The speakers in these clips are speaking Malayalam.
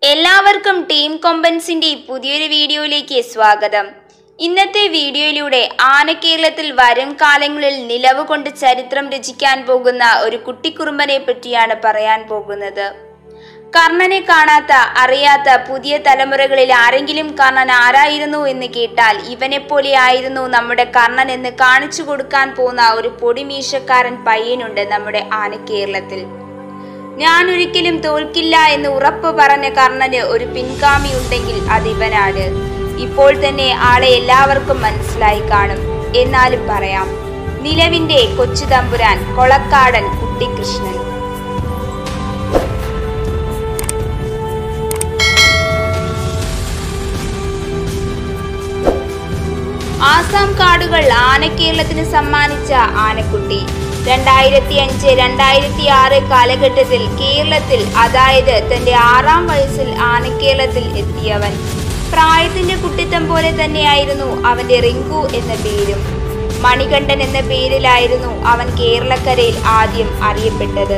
എല്ലാവർക്കും ടീം കൊമ്പൻസിന്റെ പുതിയൊരു വീഡിയോയിലേക്ക് സ്വാഗതം ഇന്നത്തെ വീഡിയോയിലൂടെ ആനക്കേരളത്തിൽ വരും കാലങ്ങളിൽ നിലവ് കൊണ്ട് ചരിത്രം രചിക്കാൻ പോകുന്ന ഒരു കുട്ടിക്കുറുമ്പനെ പറ്റിയാണ് പറയാൻ പോകുന്നത് കർണനെ കാണാത്ത അറിയാത്ത പുതിയ തലമുറകളിൽ ആരെങ്കിലും കർണൻ ആരായിരുന്നു എന്ന് കേട്ടാൽ ഇവനെപ്പോലെ ആയിരുന്നു നമ്മുടെ കർണൻ എന്ന് കാണിച്ചു കൊടുക്കാൻ പോകുന്ന ഒരു പൊടിമീശക്കാരൻ പയ്യനുണ്ട് നമ്മുടെ ആനക്കേരളത്തിൽ ഞാൻ ഒരിക്കലും തോൽക്കില്ല എന്ന് ഉറപ്പ് പറഞ്ഞ കർണന് ഒരു പിൻഗാമി ഉണ്ടെങ്കിൽ അത് ഇവനാണ് ഇപ്പോൾ തന്നെ ആളെ എല്ലാവർക്കും മനസ്സിലായി കാണും എന്നാലും പറയാം നിലവിന്റെ കൊച്ചു തമ്പുരാൻ കൊളക്കാടൻ കുട്ടിക്കൃഷ്ണൻ ആസാം കാടുകൾ ആനക്കേരളത്തിന് സമ്മാനിച്ച ആനക്കുട്ടി രണ്ടായിരത്തി അഞ്ച് രണ്ടായിരത്തി ആറ് കാലഘട്ടത്തിൽ കേരളത്തിൽ അതായത് തന്റെ ആറാം വയസ്സിൽ ആനക്കേരളത്തിൽ എത്തിയവൻ പ്രായത്തിന്റെ കുട്ടിത്തം പോലെ തന്നെയായിരുന്നു അവന്റെ റിങ്കു എന്ന പേരും മണികണ്ഠൻ എന്ന പേരിലായിരുന്നു അവൻ കേരളക്കരയിൽ ആദ്യം അറിയപ്പെട്ടത്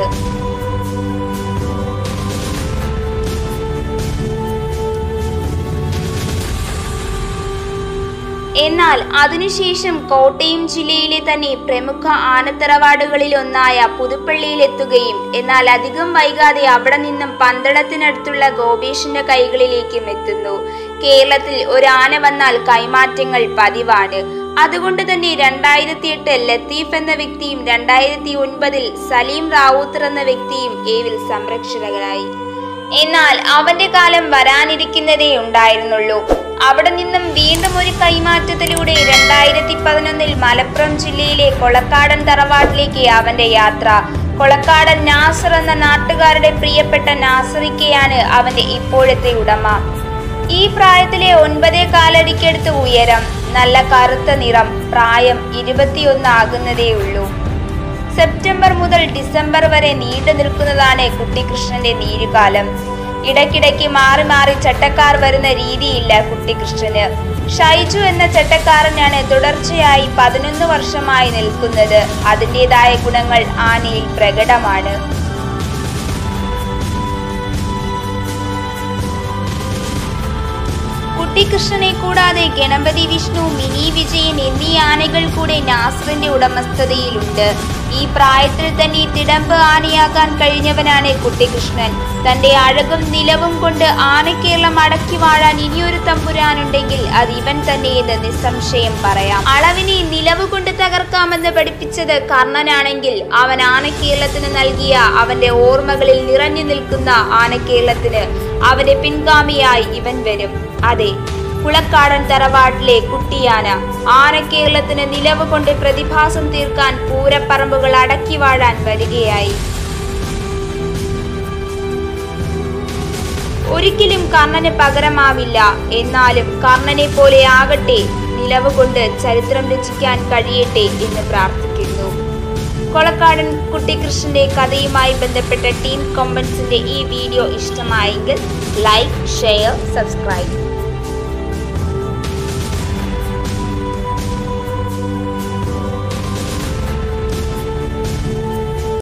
എന്നാൽ അതിനുശേഷം കോട്ടയം ജില്ലയിലെ തന്നെ പ്രമുഖ ആനത്തറവാടുകളിൽ ഒന്നായ പുതുപ്പള്ളിയിലെത്തുകയും എന്നാൽ അധികം വൈകാതെ അവിടെ നിന്നും പന്തളത്തിനടുത്തുള്ള ഗോപേഷിന്റെ കൈകളിലേക്കും എത്തുന്നു കേരളത്തിൽ ഒരു ആന വന്നാൽ കൈമാറ്റങ്ങൾ പതിവാണ് അതുകൊണ്ട് തന്നെ രണ്ടായിരത്തി എട്ട് ലത്തീഫ് എന്ന വ്യക്തിയും രണ്ടായിരത്തി ഒൻപതിൽ സലീം റാവൂത്തർ എന്ന വ്യക്തിയും ഏവിൽ സംരക്ഷകരായി എന്നാൽ അവന്റെ കാലം വരാനിരിക്കുന്നതേ ഉണ്ടായിരുന്നുള്ളൂ അവിടെ നിന്നും വീണ്ടും ഒരു കൈമാറ്റത്തിലൂടെ രണ്ടായിരത്തി പതിനൊന്നിൽ മലപ്പുറം ജില്ലയിലെ കൊളക്കാടൻ തറവാട്ടിലേക്ക് അവന്റെ യാത്ര കൊളക്കാടൻ നാസർ എന്ന നാട്ടുകാരുടെ പ്രിയപ്പെട്ട നാസറിക്കയാണ് അവന്റെ ഇപ്പോഴത്തെ ഉടമ ഈ പ്രായത്തിലെ ഒൻപതേ കാലടിക്കടുത്ത് ഉയരം നല്ല കറുത്ത നിറം പ്രായം ഇരുപത്തിയൊന്ന് ആകുന്നതേ ഉള്ളൂ സെപ്റ്റംബർ മുതൽ ഡിസംബർ വരെ നീണ്ടു നിൽക്കുന്നതാണ് കുട്ടിക്കൃഷ്ണന്റെ നീരുകാലം ഇടയ്ക്കിടയ്ക്ക് മാറി മാറി ചട്ടക്കാർ വരുന്ന രീതിയില്ല കുട്ടിക്കൃഷ്ണന് ഷൈജു എന്ന ചട്ടക്കാരനാണ് തുടർച്ചയായി പതിനൊന്ന് വർഷമായി നിൽക്കുന്നത് അതിൻ്റെതായ ഗുണങ്ങൾ ആനയിൽ പ്രകടമാണ് കുട്ടിക്കൃഷ്ണനെ കൂടാതെ ഗണപതി വിഷ്ണു മിനി വിജയൻ എന്നീ ആനകൾ കൂടെ നാസറിന്റെ ഉടമസ്ഥതയിലുണ്ട് ഈ പ്രായത്തിൽ തന്നെ തിടമ്പ് ആനയാകാൻ കഴിഞ്ഞവനാണ് കുട്ടിക്കൃഷ്ണൻ തന്റെ അഴകും നിലവും കൊണ്ട് ആനക്കേരളം അടക്കി വാഴാൻ ഇനിയൊരു തമ്പുരാനുണ്ടെങ്കിൽ അത് ഇവൻ തന്നെയെന്ന് നിസ്സംശയം പറയാം അളവിനെ നിലവ് കൊണ്ട് തകർക്കാമെന്ന് പഠിപ്പിച്ചത് കർണനാണെങ്കിൽ അവൻ ആനക്കേരളത്തിന് നൽകിയ അവന്റെ ഓർമ്മകളിൽ നിറഞ്ഞു നിൽക്കുന്ന ആനക്കേരളത്തിന് അവന്റെ പിൻഗാമിയായി ഇവൻ വരും അതെ കുളക്കാടൻ തറവാട്ടിലെ കുട്ടിയാന ആനക്കേരളത്തിന് നിലവ് കൊണ്ട് പ്രതിഭാസം തീർക്കാൻ പൂരപ്പറമ്പുകൾ അടക്കി വാഴാൻ വരികയായി ഒരിക്കലും കർണന് പകരമാവില്ല എന്നാലും കർണനെ പോലെ ആകട്ടെ നിലവ് കൊണ്ട് ചരിത്രം രചിക്കാൻ കഴിയട്ടെ എന്ന് പ്രാർത്ഥിക്കുന്നു കൊളക്കാടൻ കുട്ടികൃഷ്ണന്റെ കഥയുമായി ബന്ധപ്പെട്ട ടീം കൊമ്പൻസിന്റെ ഈ വീഡിയോ ഇഷ്ടമായെങ്കിൽ ലൈക്ക് ഷെയർ സബ്സ്ക്രൈബ്